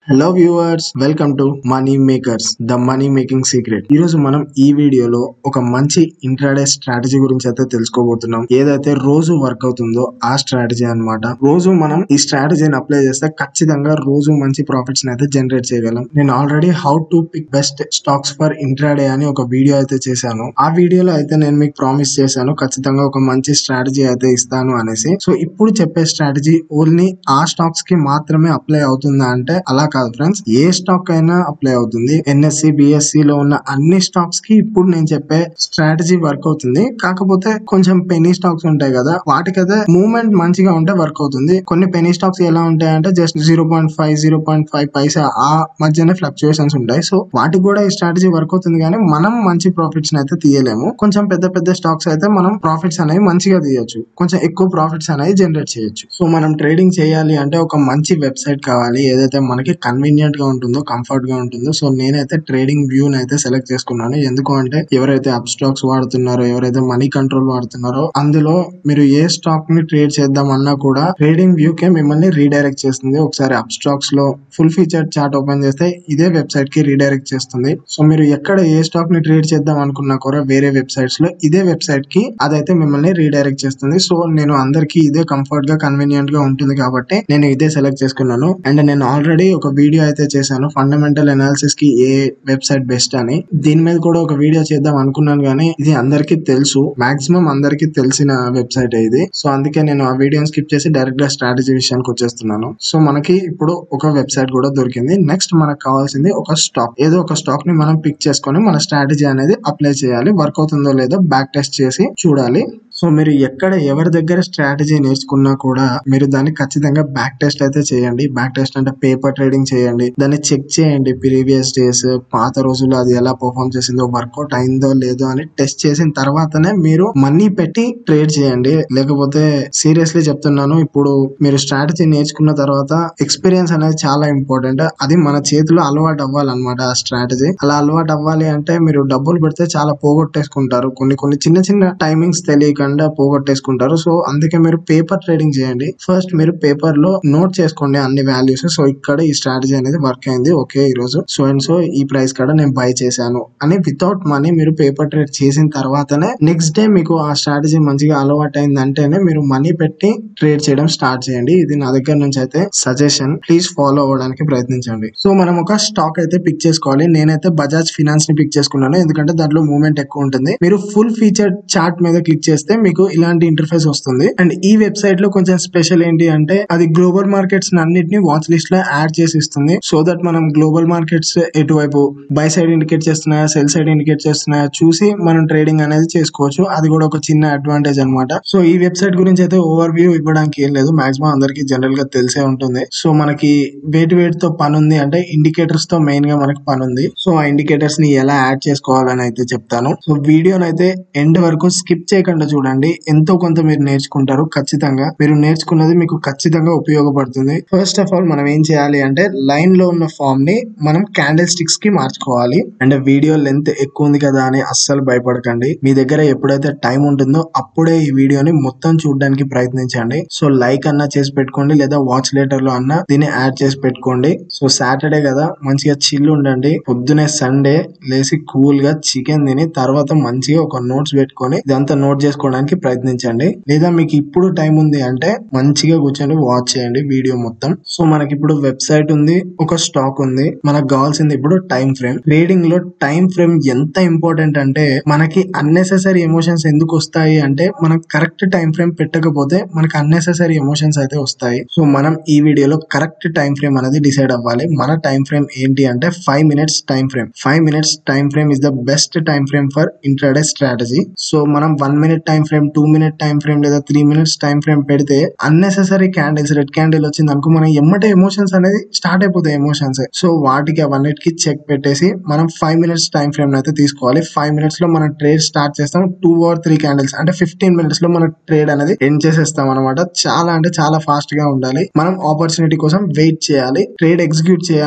hello viewers welcome to money makers the money making secret ఈ రోజు మనం ఈ వీడియోలో ఒక మంచి ఇంట్రాడే స్ట్రాటజీ గురించి అయితే తెలుసుకోబోతున్నాం ఏదైతే రోజు వర్క్ అవుతుందో ఆ స్ట్రాటజీ అన్నమాట రోజు మనం ఈ స్ట్రాటజీని అప్లై చేస్తే ఖచ్చితంగా రోజు మంచి ప్రాఫిట్స్ అయితే జనరేట్ చేయగలం నేను already how to pick best stocks for intraday అని ఒక వీడియో అయితే చేశాను ఆ వీడియోలో అయితే నేను మీకు ప్రామిస్ చేశాను ఖచ్చితంగా ఒక మంచి స్ట్రాటజీ అయితే ఇస్తాను అనేసి సో ఇప్పుడు చెప్పే స్ట్రాటజీ ఓన్లీ ఆ స్టాక్స్ కి మాత్రమే అప్లై అవుతుందా అంటే అలా కాదు ఫ్రెండ్స్ ఏ స్టాక్ అయినా అప్లై అవుతుంది ఎన్ఎస్సి బిఎస్సి లో ఉన్న అన్ని స్టాక్స్ కి ఇప్పుడు నేను చెప్పే స్ట్రాటజీ వర్క్ అవుతుంది కాకపోతే కొంచెం పెనీ స్టాక్స్ ఉంటాయి కదా వాటికైతే మూవ్మెంట్ మంచిగా ఉంటే వర్క్ అవుతుంది కొన్ని పెనీ స్టాక్స్ ఎలా ఉంటాయి అంటే just zero point five zero point five paisa ఆ మధ్యనే ఫ్లక్చుయేషన్స్ ఉంటాయి సో వాటికి కూడా ఈ స్ట్రాటజీ వర్క్ అవుతుంది కానీ మనం మంచి ప్రాఫిట్స్ అయితే తీయలేము కొంచెం పెద్ద పెద్ద స్టాక్స్ అయితే మనం ప్రాఫిట్స్ అనేవి మంచిగా తీయొచ్చు కొంచెం ఎక్కువ ప్రాఫిట్స్ అనేవి జనరేట్ చేయొచ్చు సో మనం ట్రేడింగ్ చేయాలి అంటే ఒక మంచి వెబ్సైట్ కావాలి ఏదైతే మనకి కన్వీనియంట్ గా ఉంటుందో కంఫర్ట్ గా ఉంటుందో సో నేనైతే ట్రేడింగ్ వ్యూ అయితే సెలెక్ట్ చేసుకున్నాను ఎందుకు అంటే ఎవరైతే అప్ స్టాక్స్ వాడుతున్నారో ఎవరైతే మనీ కంట్రోల్ వాడుతున్నారో అందులో మీరు ఏ స్టాక్ ని ట్రేడ్ చేద్దాం అన్నా కూడా ట్రేడింగ్ వ్యూ కే మిమ్మల్ని రీడైరెక్ట్ చేస్తుంది ఒకసారి అప్ స్టాక్స్ లో ఫుల్ ఫీచర్ చార్ట్ ఓపెన్ చేస్తే ఇదే వెబ్సైట్ కి రీడైరెక్ట్ చేస్తుంది సో మీరు ఎక్కడ ఏ స్టాక్ ని ట్రేడ్ చేద్దాం అనుకున్నా కూడా వేరే వెబ్సైట్స్ లో ఇదే వెబ్సైట్ కి అదైతే మిమ్మల్ని రీడైరెక్ట్ చేస్తుంది సో నేను అందరికి ఇదే కంఫర్ట్ గా కన్వీనియంట్ గా ఉంటుంది కాబట్టి నేను ఇదే సెలెక్ట్ చేసుకున్నాను అండ్ నేను ఆల్రెడీ ఒక వీడియో అయితే చేశాను ఫండమెంటల్ అనాలిసిస్ కి ఏ వెబ్సైట్ బెస్ట్ అని దీని మీద కూడా ఒక వీడియో చేద్దాం అనుకున్నాను కానీ ఇది అందరికీ తెలుసు మాక్సిమం అందరికీ తెలిసిన వెబ్సైట్ ఇది సో అందుకే నేను ఆ వీడియోని స్కిప్ చేసి డైరెక్ట్ గా స్ట్రాటజీ విషయానికి వచ్చేస్తున్నాను సో మనకి ఇప్పుడు ఒక వెబ్సైట్ కూడా దొరికింది నెక్స్ట్ మనకు కావాల్సింది ఒక స్టాక్ ఏదో ఒక స్టాక్ ని మనం పిక్ చేసుకొని మన స్ట్రాటజీ అనేది అప్లై చేయాలి వర్క్ అవుతుందో లేదో బ్యాక్ టెస్ట్ చేసి చూడాలి సో మీరు ఎక్కడ ఎవరి దగ్గర స్ట్రాటజీ నేర్చుకున్నా కూడా మీరు దాన్ని ఖచ్చితంగా బ్యాక్ టెస్ట్ అయితే చేయండి బ్యాక్ టెస్ట్ అంటే పేపర్ ట్రేడింగ్ చేయండి దాన్ని చెక్ చేయండి ప్రీవియస్ డేస్ పాత రోజుల్లో అది ఎలా పర్ఫామ్ చేసిందో వర్కౌట్ అయిందో లేదో అని టెస్ట్ చేసిన తర్వాతనే మీరు మనీ పెట్టి ట్రేడ్ చేయండి లేకపోతే సీరియస్లీ చెప్తున్నాను ఇప్పుడు మీరు స్ట్రాటజీ నేర్చుకున్న తర్వాత ఎక్స్పీరియన్స్ అనేది చాలా ఇంపార్టెంట్ అది మన చేతిలో అలవాటు అవ్వాలన్నమాట ఆ స్ట్రాటజీ అలా అలవాటు అవ్వాలి అంటే మీరు డబ్బులు పెడితే చాలా పోగొట్టేసుకుంటారు కొన్ని కొన్ని చిన్న చిన్న టైమింగ్స్ తెలియకుండా పోగొట్టేసుకుంటారు సో అందుకే మీరు పేపర్ ట్రేడింగ్ చేయండి ఫస్ట్ మీరు పేపర్ లో నోట్ చేసుకోండి అన్ని వాల్యూస్ సో ఇక్కడ ఈ స్ట్రాటజీ అనేది వర్క్ అయింది ఓకే ఈ రోజు సో అండ్ సో ఈ ప్రైస్ కాడ నేను బై చేశాను అని వితౌట్ మనీ మీరు పేపర్ ట్రేడ్ చేసిన తర్వాతనే నెక్స్ట్ డే మీకు ఆ స్ట్రాటజీ మంచిగా అలవాటు అయిందంటేనే మీరు మనీ పెట్టి ట్రేడ్ చేయడం స్టార్ట్ చేయండి ఇది నా దగ్గర నుంచి అయితే సజెషన్ ప్లీజ్ ఫాలో అవ్వడానికి ప్రయత్నించండి సో మనం ఒక స్టాక్ అయితే పిక్ చేసుకోవాలి నేనైతే బజాజ్ ఫినాన్స్ ని పిక్ చేసుకున్నాను ఎందుకంటే దాంట్లో మూవ్మెంట్ ఎక్కువ ఉంటుంది మీరు ఫుల్ ఫీచర్ చార్ట్ మీద క్లిక్ చేస్తే మీకు ఇలాంటి ఇంటర్ఫేస్ వస్తుంది అండ్ ఈ వెబ్సైట్ లో కొంచెం స్పెషల్ ఏంటి అంటే అది గ్లోబల్ మార్కెట్స్ అన్నిటిని వాచ్ లిస్ట్ లో యాడ్ చేసి ఇస్తుంది సో దట్ మనం గ్లోబల్ మార్కెట్స్ ఎటువైపు బై సైడ్ ఇండికేట్ చేస్తున్నాయా సెల్ సైడ్ ఇండికేట్ చేస్తున్నాయా చూసి మనం ట్రేడింగ్ అనేది చేసుకోవచ్చు అది కూడా ఒక చిన్న అడ్వాంటేజ్ అన్నమాట సో ఈ వెబ్సైట్ గురించి అయితే ఓవర్ వ్యూ ఇవ్వడానికి ఏం లేదు మాక్సిమం అందరికి జనరల్ గా తెలిసే ఉంటుంది సో మనకి వేటి వేటితో పని ఉంది అంటే ఇండికేటర్స్ తో మెయిన్ గా మనకి పని ఉంది సో ఆ ఇండికేటర్స్ ని ఎలా యాడ్ చేసుకోవాలని అయితే చెప్తాను సో వీడియోని అయితే ఎండ్ వరకు స్కిప్ చేయకుండా చూడండి ఎంతో కొంత మీరు నేర్చుకుంటారు ఖచ్చితంగా మీరు నేర్చుకున్నది మీకు ఖచ్చితంగా ఉపయోగపడుతుంది ఫస్ట్ ఆఫ్ ఆల్ మనం ఏం చేయాలి అంటే లైన్ లో ఉన్న ఫామ్ ని మనం క్యాండిల్ స్టిక్స్ కి మార్చుకోవాలి అంటే వీడియో లెంత్ ఎక్కువ ఉంది కదా అని అస్సలు భయపడకండి మీ దగ్గర ఎప్పుడైతే టైం ఉంటుందో అప్పుడే ఈ వీడియోని మొత్తం చూడడానికి ప్రయత్నించండి సో లైక్ అన్నా చేసి పెట్టుకోండి లేదా వాచ్ లేటర్ లో అన్నా దీన్ని యాడ్ చేసి పెట్టుకోండి సో సాటర్డే కదా మంచిగా చిల్ ఉండండి పొద్దునే సండే లేసి కూల్ గా చికెన్ తిని తర్వాత మంచిగా ఒక నోట్స్ పెట్టుకొని ఇదంతా నోట్ చేసుకోవడానికి ప్రయత్నించండి లేదా మీకు ఇప్పుడు టైం ఉంది అంటే మంచిగా కూర్చొని వాచ్ చేయండి వీడియో మొత్తం సో మనకి ఇప్పుడు వెబ్సైట్ ఉంది ఒక స్టాక్ ఉంది మనకు కావాల్సింది ఇప్పుడు టైం ఫ్రేమ్ ట్రేడింగ్ లో టైం ఫ్రేమ్ ఎంత ఇంపార్టెంట్ అంటే మనకి అన్నెసెసరీ ఎమోషన్స్ ఎందుకు వస్తాయి అంటే మనం కరెక్ట్ టైం ఫ్రేమ్ పెట్టకపోతే మనకి అన్నెసెసరీ ఎమోషన్స్ అయితే వస్తాయి సో మనం ఈ వీడియోలో కరెక్ట్ టైం ఫ్రేమ్ అనేది డిసైడ్ అవ్వాలి మన టైం ఫ్రేమ్ ఏంటి అంటే five minutes time frame five minutes time frame is the best time frame for intraday strategy so మనం one minute time frame two minute time frame లేదా three minutes time frame పెడితే unnecessary candles red candle వచ్చింది అనుకో మనం ఎమ్మటే emotions అనేది start అయిపోతాయి emotions so వాటికి అవన్నిటికి చెక్ పెట్టేసి మనం ఫైవ్ మినిట్స్ టైం ఫ్రేమ్ అయితే తీసుకోవాలి ఫైవ్ మినిట్స్ లో మనం ట్రేడ్ స్టార్ట్ చేస్తాం టూ ఆర్ త్రీ క్యాండిల్స్ అంటే ఫిఫ్టీన్ మినిట్స్ లో మన ట్రేడ్ అనేది ఎండ్ చేసేస్తాం అనమాట చాలా అంటే చాలా ఫాస్ట్ గా ఉండాలి మనం ఆపర్చునిటీ కోసం వెయిట్ చేయాలి ట్రేడ్ ఎగ్జిక్యూట్ చేయాలి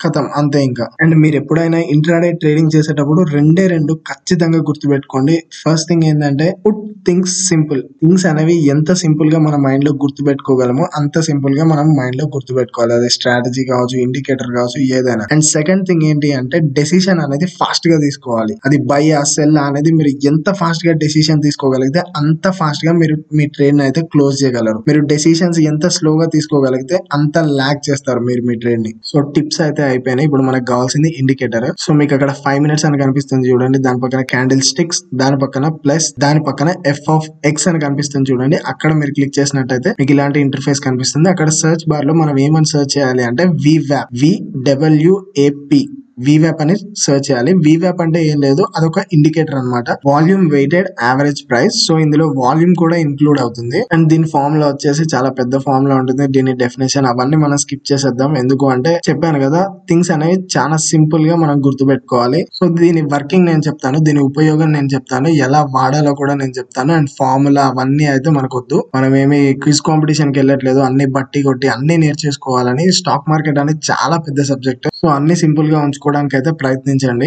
కథం అంతే ఇంకా అండ్ మీరు ఎప్పుడైనా ఇంట్రాడే ట్రేడింగ్ చేసేటప్పుడు రెండే రెండు ఖచ్చితంగా గుర్తుపెట్టుకోండి ఫస్ట్ థింగ్ ఏంటంటే పుట్ థింగ్స్ సింపుల్ థింగ్స్ అనేవి ఎంత సింపుల్ గా మన మైండ్ లో గుర్తుపెట్టుకోగలమో అంత సింపుల్ గా మనం మైండ్ లో గుర్తుపెట్టుకోవాలి అది స్ట్రాటజీ కావచ్చు ఇండికేటర్ కావచ్చు ఏదైనా అండ్ సెకండ్ థింగ్ ఏంటి అంటే డెసిషన్ అనేది ఫాస్ట్ గా తీసుకోవాలి అది బై ఆ సెల్ అనేది మీరు ఎంత ఫాస్ట్ గా డెసిషన్ తీసుకోగలిగితే అంత ఫాస్ట్ గా మీరు మీ ట్రేడ్ అయితే క్లోజ్ చేయగలరు మీరు డెసిషన్స్ ఎంత స్లోగా తీసుకోగలిగితే అంత ల్యాక్ చేస్తారు మీరు మీ ట్రేడ్ ని సో టిప్స్ అయితే అయిపోయినాయి ఇప్పుడు మనకు కావాల్సింది ఇండికేటర్ సో మీకు అక్కడ ఫైవ్ మినిట్స్ అని కనిపిస్తుంది చూడండి దాని పక్కన క్యాండిల్ స్టిక్స్ దాని పక్కన ప్లస్ దాని పక్కన ఎఫ్ ఆఫ్ ఎక్స్ అని కనిపిస్తుంది చూడండి అక్కడ మీరు క్లిక్ చేసినట్టయితే మీకు ఇలాంటి ఇంటర్ఫేస్ కనిపిస్తుంది అక్కడ సెర్చ్ బార్ లో మనం ఏమని సెర్చ్ చేయాలి అంటే వి వ్యాప్ వి డబ్ల్యూఏపి వివ్యాప్ అని సెర్చ్ చేయాలి వివ్యాప్ అంటే ఏం లేదు అదొక ఇండికేటర్ అన్నమాట volume weighted average price so ఇందులో వాల్యూమ్ కూడా ఇంక్లూడ్ అవుతుంది అండ్ దీని ఫామ్ లో వచ్చేసి చాలా పెద్ద ఫామ్ లో ఉంటుంది దీని డెఫినేషన్ అవన్నీ మనం స్కిప్ చేసేద్దాం ఎందుకు అంటే చెప్పాను కదా థింగ్స్ అనేవి చాలా సింపుల్ గా మనం గుర్తుపెట్టుకోవాలి సో దీని వర్కింగ్ నేను చెప్తాను దీని ఉపయోగం నేను చెప్తాను ఎలా వాడాలో కూడా నేను చెప్తాను అండ్ ఫార్ములా అవన్నీ అయితే మనకు వద్దు మనం ఏమి క్విజ్ కాంపిటీషన్ కి వెళ్ళట్లేదు అన్ని బట్టి కొట్టి అన్ని నేర్చేసుకోవాలని స్టాక్ మార్కెట్ అనేది చాలా పెద్ద సబ్జెక్ట్ సో అన్ని సింపుల్ గా ఉంచుకోవడానికి అయితే ప్రయత్నించండి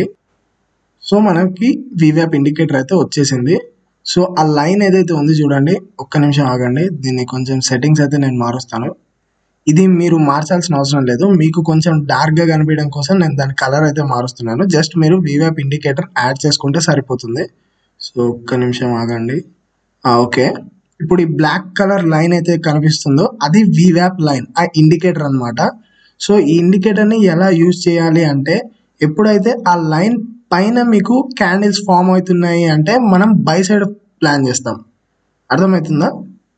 సో మనకి వివ్యాప్ ఇండికేటర్ అయితే వచ్చేసింది సో ఆ లైన్ ఏదైతే ఉంది చూడండి ఒక్క నిమిషం ఆగండి దీన్ని కొంచెం సెట్టింగ్స్ అయితే నేను మారుస్తాను ఇది మీరు మార్చాల్సిన అవసరం లేదు మీకు కొంచెం డార్క్ గా కనిపించడం కోసం నేను దాని కలర్ అయితే మారుస్తున్నాను జస్ట్ మీరు వివ్యాప్ ఇండికేటర్ యాడ్ చేసుకుంటే సరిపోతుంది సో ఒక్క నిమిషం ఆగండి ఓకే ఇప్పుడు ఈ బ్లాక్ కలర్ లైన్ అయితే కనిపిస్తుందో అది వివ్యాప్ లైన్ ఆ ఇండికేటర్ అన్నమాట సో ఈ ఇండికేటర్ ని ఎలా యూజ్ చేయాలి అంటే ఎప్పుడైతే ఆ లైన్ పైన మీకు క్యాండిల్స్ ఫామ్ అవుతున్నాయి అంటే మనం బై సైడ్ ప్లాన్ చేస్తాం అర్థమవుతుందా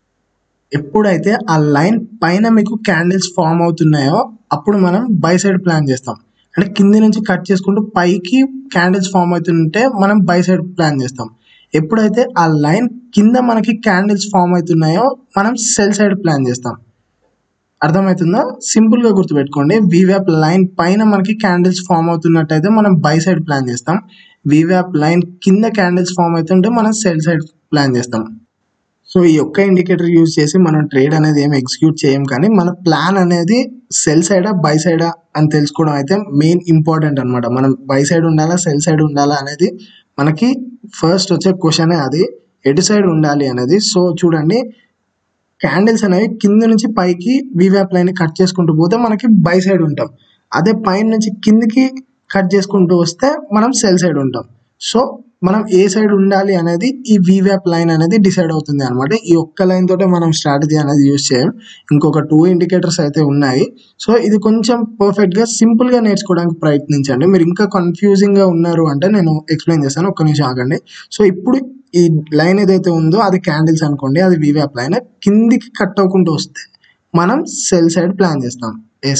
ఎప్పుడైతే ఆ లైన్ పైన మీకు క్యాండిల్స్ ఫామ్ అవుతున్నాయో అప్పుడు మనం బై సైడ్ ప్లాన్ చేస్తాం అంటే కింది నుంచి కట్ చేసుకుంటూ పైకి క్యాండిల్స్ ఫామ్ అవుతుంటే మనం బై సైడ్ ప్లాన్ చేస్తాం ఎప్పుడైతే ఆ లైన్ కింద మనకి క్యాండిల్స్ ఫామ్ అవుతున్నాయో మనం సెల్ సైడ్ ప్లాన్ చేస్తాం అర్థమవుతుందా సింపుల్ గా గుర్తుపెట్టుకోండి వివ్యాప్ లైన్ పైన మనకి క్యాండిల్స్ ఫామ్ అవుతున్నట్టయితే మనం బై సైడ్ ప్లాన్ చేస్తాం వివ్యాప్ లైన్ కింద క్యాండిల్స్ ఫామ్ అవుతుంటే మనం సెల్ సైడ్ ప్లాన్ చేస్తాం సో ఈ ఒక్క ఇండికేటర్ యూజ్ చేసి మనం ట్రేడ్ అనేది ఏం ఎగ్జిక్యూట్ చేయం కానీ మన ప్లాన్ అనేది సెల్ సైడా బై సైడా అని తెలుసుకోవడం అయితే మెయిన్ ఇంపార్టెంట్ అన్నమాట మనం బై సైడ్ ఉండాలా సెల్ సైడ్ ఉండాలా అనేది మనకి ఫస్ట్ వచ్చే క్వశ్చన్ అది ఎటు సైడ్ ఉండాలి అనేది సో చూడండి క్యాండిల్స్ అనేవి కింద నుంచి పైకి వివ్యాప్ లైన్ కట్ చేసుకుంటూ పోతే మనకి బై సైడ్ ఉంటాం అదే పైన నుంచి కిందికి కట్ చేసుకుంటూ వస్తే మనం సెల్ సైడ్ ఉంటాం సో మనం ఏ సైడ్ ఉండాలి అనేది ఈ వివ్యాప్ లైన్ అనేది డిసైడ్ అవుతుంది అనమాట ఈ ఒక్క లైన్ తోటే మనం స్ట్రాటజీ అనేది యూజ్ చేయం ఇంకొక టూ ఇండికేటర్స్ అయితే ఉన్నాయి సో ఇది కొంచెం పర్ఫెక్ట్ గా సింపుల్ గా నేర్చుకోవడానికి ప్రయత్నించండి మీరు ఇంకా కన్ఫ్యూజింగ్ గా ఉన్నారు అంటే నేను ఎక్స్ప్లెయిన్ చేస్తాను ఒక్క నిమిషం ఆగండి సో ఇప్పుడు ఈ లైన్ ఏదైతే ఉందో అది క్యాండిల్స్ అనుకోండి అది వివ్యాప్ లైన్ కిందికి కట్ అవ్వకుండా వస్తే మనం సెల్ సైడ్ ప్లాన్ చేస్తాం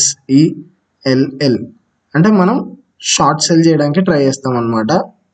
ఎస్ఈఎల్ఎల్ అంటే మనం షార్ట్ సెల్ చేయడానికి ట్రై చేస్తాం అనమాట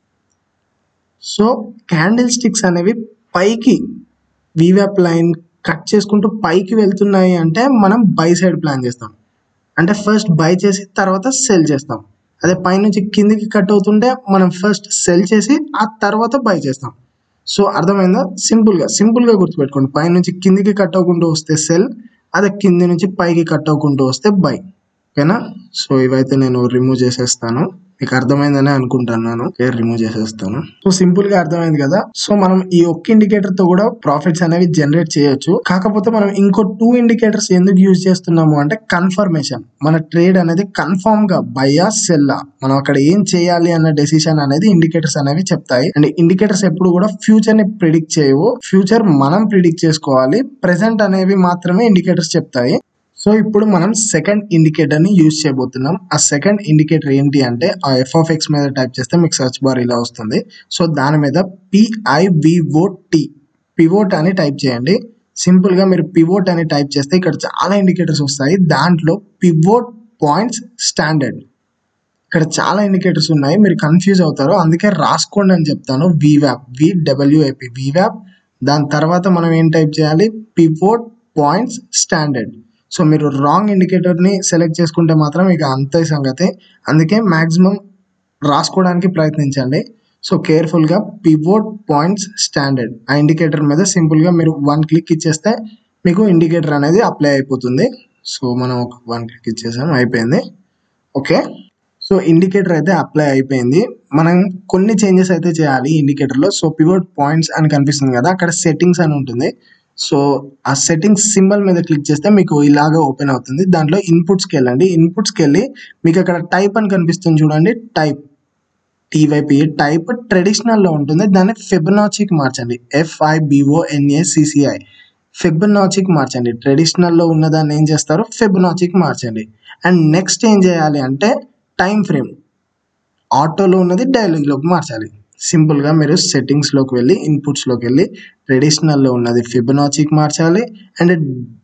సో క్యాండిల్ స్టిక్స్ అనేవి పైకి వివ్యాప్ లైన్ కట్ చేసుకుంటూ పైకి వెళ్తున్నాయి అంటే మనం బై సైడ్ ప్లాన్ చేస్తాం అంటే ఫస్ట్ బై చేసి తర్వాత సెల్ చేస్తాం అదే పైనుంచి కిందికి కట్ అవుతుంటే మనం ఫస్ట్ సెల్ చేసి ఆ తర్వాత బై చేస్తాం సో అర్థమైందా సింపుల్ గా సింపుల్ గా గుర్తుపెట్టుకోండి పై నుంచి కిందికి కట్ అవ్వకుండా వస్తే సెల్ అదే కింది నుంచి పైకి కట్ అవ్వకుండా వస్తే బై ఓకేనా సో ఇవైతే నేను రిమూవ్ చేసేస్తాను మీకు అర్థమైందని అనుకుంటున్నాను రిమూవ్ చేసేస్తాను సో సింపుల్ గా అర్థమైంది కదా సో మనం ఈ ఒక్క ఇండికేటర్ తో కూడా ప్రాఫిట్స్ అనేవి జనరేట్ చేయొచ్చు కాకపోతే మనం ఇంకో టూ ఇండికేటర్స్ ఎందుకు యూజ్ చేస్తున్నాము అంటే కన్ఫర్మేషన్ మన ట్రేడ్ అనేది కన్ఫర్మ్ గా బయ్యా సెల్లా మనం అక్కడ ఏం చేయాలి అన్న డెసిషన్ అనేది ఇండికేటర్స్ అనేవి చెప్తాయి అండ్ ఇండికేటర్స్ ఎప్పుడు కూడా ఫ్యూచర్ ని ప్రిడిక్ట్ చేయవు ఫ్యూచర్ మనం ప్రిడిక్ట్ చేసుకోవాలి ప్రెసెంట్ అనేవి మాత్రమే ఇండికేటర్స్ చెప్తాయి సో ఇప్పుడు మనం సెకండ్ ఇండికేటర్ ని యూజ్ చేయబోతున్నాం ఆ సెకండ్ ఇండికేటర్ ఏంటి అంటే ఆ ఎఫ్ ఆఫ్ ఎక్స్ మీద టైప్ చేస్తే మీకు సర్చ్ బార్ ఇలా వస్తుంది సో దాని మీద పిఐవిఓటి పివోట్ అని టైప్ చేయండి సింపుల్ గా మీరు పివోట్ అని టైప్ చేస్తే ఇక్కడ చాలా ఇండికేటర్స్ వస్తాయి దాంట్లో పివోట్ పాయింట్స్ స్టాండర్డ్ ఇక్కడ చాలా ఇండికేటర్స్ ఉన్నాయి మీరు కన్ఫ్యూజ్ అవుతారు అందుకే రాసుకోండి అని చెప్తాను వివ్యాప్ వి డబ్ల్యూఏపి వివ్యాప్ దాని తర్వాత మనం ఏం టైప్ చేయాలి పివోట్ పాయింట్స్ స్టాండర్డ్ సో మీరు రాంగ్ ఇండికేటర్ ని సెలెక్ట్ చేసుకుంటే మాత్రం ఇక అంతే సంగతి అందుకే మాక్సిమం రాసుకోవడానికి ప్రయత్నించండి సో కేర్ఫుల్ గా పివోట్ పాయింట్స్ స్టాండర్డ్ ఆ ఇండికేటర్ మీద సింపుల్ గా మీరు వన్ క్లిక్ ఇచ్చేస్తే మీకు ఇండికేటర్ అనేది అప్లై అయిపోతుంది సో మనం ఒక వన్ క్లిక్ ఇచ్చేసాం అయిపోయింది ఓకే సో ఇండికేటర్ అయితే అప్లై అయిపోయింది మనం కొన్ని చేంజెస్ అయితే చేయాలి ఇండికేటర్లో సో పివోట్ పాయింట్స్ అని కనిపిస్తుంది కదా అక్కడ సెట్టింగ్స్ అని ఉంటుంది సో ఆ సెట్టింగ్స్ సింబల్ మీద క్లిక్ చేస్తే మీకు ఇలాగా ఓపెన్ అవుతుంది దాంట్లో ఇన్పుట్స్కి వెళ్ళండి ఇన్పుట్స్కి వెళ్ళి మీకు అక్కడ టైప్ అని కనిపిస్తుంది చూడండి టైప్ టీవైపీ టైప్ ట్రెడిషనల్లో ఉంటుంది దాన్ని ఫెబనాచికి మార్చండి ఎఫ్ఐబిఓఎన్ఏసిసిఐ ఫెబనాచికి మార్చండి ట్రెడిషనల్లో ఉన్నదాన్ని ఏం చేస్తారు ఫెబనాచికి మార్చండి అండ్ నెక్స్ట్ ఏం చేయాలి అంటే టైం ఫ్రేమ్ ఆటోలో ఉన్నది డైలాగ్లోకి మార్చాలి సింపుల్గా మీరు సెట్టింగ్స్లోకి వెళ్ళి ఇన్పుట్స్లోకి వెళ్ళి ట్రెడిషనల్లో ఉన్నది ఫిబనాచికి మార్చాలి అండ్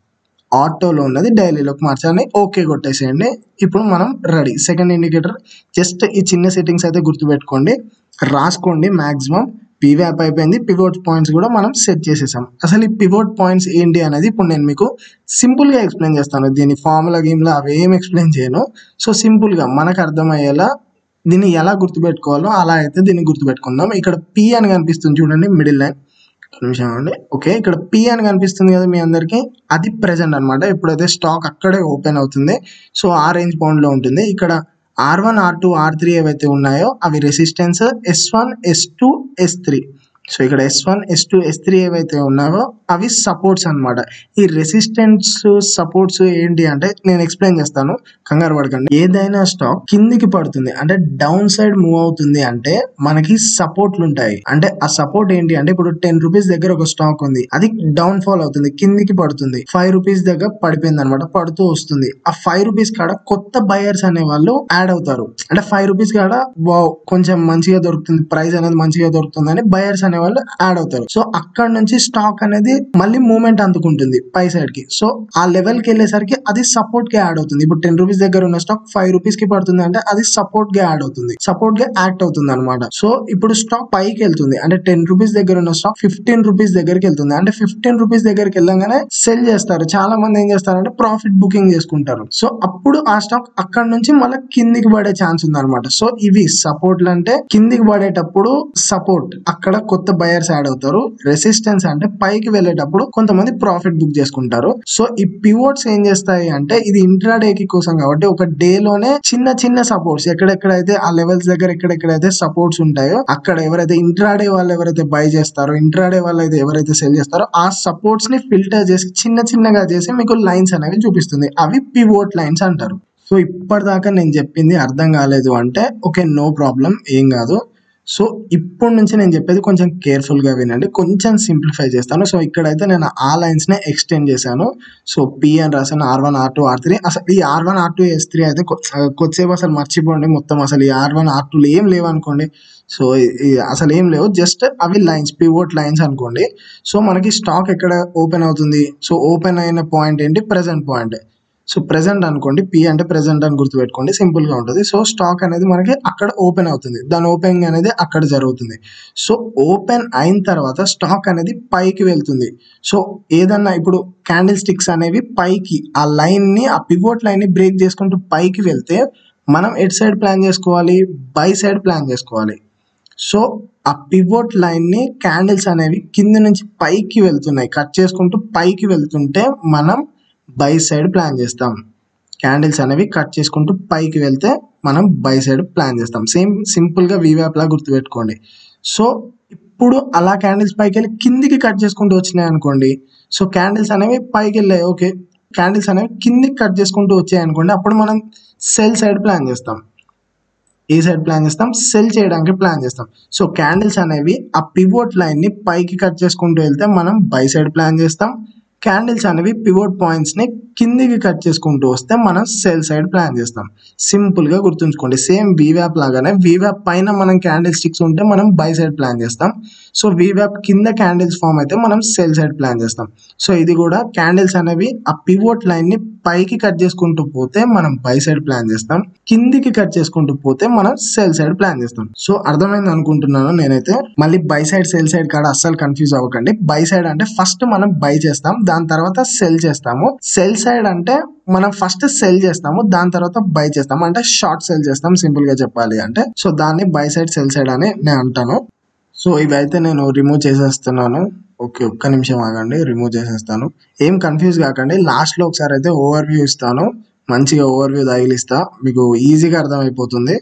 ఆటోలో ఉన్నది డైలీలోకి మార్చాలి ఓకే కొట్టేసేయండి ఇప్పుడు మనం రెడీ సెకండ్ ఇండికేటర్ జస్ట్ ఈ చిన్న సెట్టింగ్స్ అయితే గుర్తుపెట్టుకోండి రాసుకోండి మ్యాక్సిమం పీవ్యాప్ అయిపోయింది పివోట్ పాయింట్స్ కూడా మనం సెట్ చేసేసాం అసలు ఈ పివోట్ పాయింట్స్ ఏంటి అనేది ఇప్పుడు నేను మీకు సింపుల్గా ఎక్స్ప్లెయిన్ చేస్తాను దీని ఫార్ములా గేమ్లో అవి ఏం ఎక్స్ప్లెయిన్ చేయను సో సింపుల్గా మనకు అర్థమయ్యేలా దీన్ని ఎలా గుర్తుపెట్టుకోవాలో అలా అయితే దీన్ని గుర్తుపెట్టుకుందాం ఇక్కడ పి అని కనిపిస్తుంది చూడండి మిడిల్ లైన్ నిమిషం అండి ఓకే ఇక్కడ పి అని కనిపిస్తుంది కదా మీ అందరికి అది ప్రెసెంట్ అనమాట ఎప్పుడైతే స్టాక్ అక్కడే ఓపెన్ అవుతుంది సో ఆ రేంజ్ బౌండ్ లో ఉంటుంది ఇక్కడ R one R two are three ఏవైతే ఉన్నాయో అవి resistance S one S two S three so ఇక్కడ S one S two S three ఏవైతే ఉన్నాయో అవి సపోర్ట్స్ అన్నమాట ఈ రెసిస్టెన్స్ సపోర్ట్స్ ఏంటి అంటే నేను ఎక్స్ప్లెయిన్ చేస్తాను కంగారు పడకండి ఏదైనా స్టాక్ కిందికి పడుతుంది అంటే డౌన్ సైడ్ మూవ్ అవుతుంది అంటే మనకి సపోర్ట్లు ఉంటాయి అంటే ఆ సపోర్ట్ ఏంటి అంటే ఇప్పుడు టెన్ రూపీస్ దగ్గర ఒక స్టాక్ ఉంది అది డౌన్ ఫాల్ అవుతుంది కిందికి పడుతుంది ఫైవ్ రూపీస్ దగ్గర పడిపోయింది అనమాట పడుతూ వస్తుంది ఆ ఫైవ్ రూపీస్ కాడ కొత్త బయర్స్ అనే వాళ్ళు యాడ్ అవుతారు అంటే ఫైవ్ రూపీస్ కాడ వావ్ కొంచెం మంచిగా దొరుకుతుంది ప్రైస్ అనేది మంచిగా దొరుకుతుంది అని బయర్స్ అనే వాళ్ళు యాడ్ అవుతారు సో అక్కడ నుంచి స్టాక్ అనేది మళ్ళీ మూవ్మెంట్ అందుకుంటుంది పై సైడ్ కి సో ఆ లెవెల్ కి వెళ్ళేసరికి అది సపోర్ట్ కి యాడ్ అవుతుంది ఇప్పుడు టెన్ రూపీస్ దగ్గర ఉన్న స్టాక్ ఫైవ్ రూపీస్ కి పడుతుంది అంటే అది సపోర్ట్ గా యాడ్ అవుతుంది సపోర్ట్ గా యాక్ట్ అవుతుంది అనమాట సో ఇప్పుడు స్టాక్ పైకి వెళ్తుంది అంటే టెన్ రూపీస్ దగ్గర ఉన్న స్టాక్ ఫిఫ్టీన్ రూపీస్ దగ్గరికి వెళ్తుంది అంటే ఫిఫ్టీన్ రూపీస్ దగ్గరికి వెళ్ళగానే సెల్ చేస్తారు చాలా మంది ఏం చేస్తారంటే ప్రాఫిట్ బుకింగ్ చేసుకుంటారు సో అప్పుడు ఆ స్టాక్ అక్కడ నుంచి మళ్ళీ కిందికి పడే ఛాన్స్ ఉంది అనమాట సో ఇవి సపోర్ట్లు అంటే కిందికి పడేటప్పుడు సపోర్ట్ అక్కడ కొత్త బయర్స్ యాడ్ అవుతారు రెసిస్టెన్స్ అంటే పైకి వెళ్ళేటప్పుడు కొంతమంది ప్రాఫిట్ బుక్ చేసుకుంటారు సో ఈ పివోట్స్ ఏం చేస్తాయి అంటే ఇది ఇంట్రాడే కి కోసం కాబట్టి ఒక డే లోనే చిన్న చిన్న సపోర్ట్స్ ఎక్కడెక్కడైతే ఆ లెవెల్స్ దగ్గర ఎక్కడెక్కడైతే సపోర్ట్స్ ఉంటాయో అక్కడ ఎవరైతే ఇంట్రాడే వాళ్ళు ఎవరైతే బై చేస్తారో ఇంట్రాడే వాళ్ళు అయితే ఎవరైతే సెల్ చేస్తారో ఆ సపోర్ట్స్ ని ఫిల్టర్ చేసి చిన్న చిన్నగా చేసి మీకు లైన్స్ అనేవి చూపిస్తుంది అవి పివోట్ లైన్స్ అంటారు సో ఇప్పటిదాకా నేను చెప్పింది అర్థం కాలేదు అంటే ఓకే నో ప్రాబ్లం ఏం కాదు సో ఇప్పుడు నుంచి నేను చెప్పేది కొంచెం కేర్ఫుల్ గా వినండి కొంచెం సింప్లిఫై చేస్తాను సో ఇక్కడైతే నేను ఆ లైన్స్ నే ఎక్స్టెండ్ చేశాను సో పి అని రాశాను R one R two are three అసలు ఈ R one R two S three అయితే కొ- ఆ, కొద్దిసేపు అసలు మర్చిపోండి మొత్తం అసలు ఈ ఆర్ వన్ ఆర్ టూలు ఏం లేవు అనుకోండి సో ఈ- ఈ అసలు ఏం లేవు జస్ట్ అవి లైన్స్ పివోట్ లైన్స్ అనుకోండి సో మనకి స్టాక్ ఎక్కడ ఓపెన్ అవుతుంది సో ఓపెన్ అయిన పాయింట్ ఏంటి ప్రెసెంట్ పాయింట్ సో ప్రెసెంట్ అనుకోండి పి అంటే ప్రెసెంట్ అని గుర్తుపెట్టుకోండి సింపుల్ గా ఉంటుంది సో స్టాక్ అనేది మనకి అక్కడ ఓపెన్ అవుతుంది దాని ఓపెనింగ్ అనేది అక్కడ జరుగుతుంది సో ఓపెన్ అయిన తర్వాత స్టాక్ అనేది పైకి వెళ్తుంది సో ఏదన్నా ఇప్పుడు క్యాండిల్ స్టిక్స్ అనేవి పైకి ఆ లైన్ ని ఆ పివోట్ లైన్ ని బ్రేక్ చేసుకుంటూ పైకి వెళ్తే మనం ఎట్ సైడ్ ప్లాన్ చేసుకోవాలి బై సైడ్ ప్లాన్ చేసుకోవాలి సో ఆ పివోట్ లైన్ ని క్యాండిల్స్ అనేవి కింద నుంచి పైకి వెళ్తున్నాయి కట్ చేసుకుంటూ పైకి వెళ్తుంటే మనం బై సైడ్ ప్లాన్ చేస్తాం క్యాండిల్స్ అనేవి కట్ చేసుకుంటూ పైకి వెళ్తే మనం బై సైడ్ ప్లాన్ చేస్తాం సేమ్ సింపుల్ గా వీవ్యాప్ లా గుర్తుపెట్టుకోండి సో ఇప్పుడు అలా క్యాండిల్స్ పైకి వెళ్ళి కిందికి కట్ చేసుకుంటూ వచ్చినాయి అనుకోండి సో క్యాండిల్స్ అనేవి పైకి వెళ్ళాయి ఓకే క్యాండిల్స్ అనేవి కిందికి కట్ చేసుకుంటూ వచ్చాయి అనుకోండి అప్పుడు మనం సెల్ సైడ్ ప్లాన్ చేస్తాం ఏ సైడ్ ప్లాన్ చేస్తాం సెల్ చేయడానికి ప్లాన్ చేస్తాం సో క్యాండిల్స్ అనేవి ఆ పివోట్ లైన్ ని పైకి కట్ చేసుకుంటూ వెళ్తే మనం బై సైడ్ ప్లాన్ చేస్తాం క్యాండిల్స్ అనేవి పివోట్ పాయింట్స్ ని కిందికి కట్ చేసుకుంటూ వస్తే మనం సెల్ సైడ్ ప్లాన్ చేస్తాం సింపుల్ గా గుర్తుంచుకోండి సేమ్ వీవ్యాప్ లాగానే వీవ్యాప్ పైన మనం క్యాండిల్ స్టిక్స్ ఉంటే మనం బై సైడ్ ప్లాన్ చేస్తాం సో వీవ్యాప్ కింద క్యాండిల్స్ ఫామ్ అయితే మనం సెల్ సైడ్ ప్లాన్ చేస్తాం సో ఇది కూడా క్యాండిల్స్ అనేవి ఆ పివోట్ లైన్ ని పైకి కట్ చేసుకుంటూ పోతే మనం బై సైడ్ ప్లాన్ చేస్తాం కిందికి కట్ చేసుకుంటూ పోతే మనం సెల్ సైడ్ ప్లాన్ చేస్తాం సో అర్థమైంది అనుకుంటున్నాను నేనైతే మళ్ళీ బై సైడ్ సెల్ సైడ్ కాడ అస్సలు కన్ఫ్యూజ్ అవ్వకండి బై సైడ్ అంటే ఫస్ట్ మనం బై చేస్తాం దాని తర్వాత సెల్ చేస్తాము సెల్ సైడ్ అంటే మనం ఫస్ట్ సెల్ చేస్తాము దాని తర్వాత బై చేస్తాము అంటే షార్ట్ సెల్ చేస్తాం సింపుల్ గా చెప్పాలి అంటే సో దాన్ని బై సైడ్ సెల్ సైడ్ అని నేను అంటాను సో ఇవైతే నేను రిమూవ్ చేసేస్తున్నాను ఓకే ఒక్క నిమిషం ఆగండి రిమూవ్ చేసేస్తాను ఏం కన్ఫ్యూజ్ కాకండి లాస్ట్ లో ఒకసారి అయితే ఓవర్ వ్యూ ఇస్తాను మంచిగా ఓవర్వ్యూ తగిలిస్తా మీకు ఈజీగా అర్థమైపోతుంది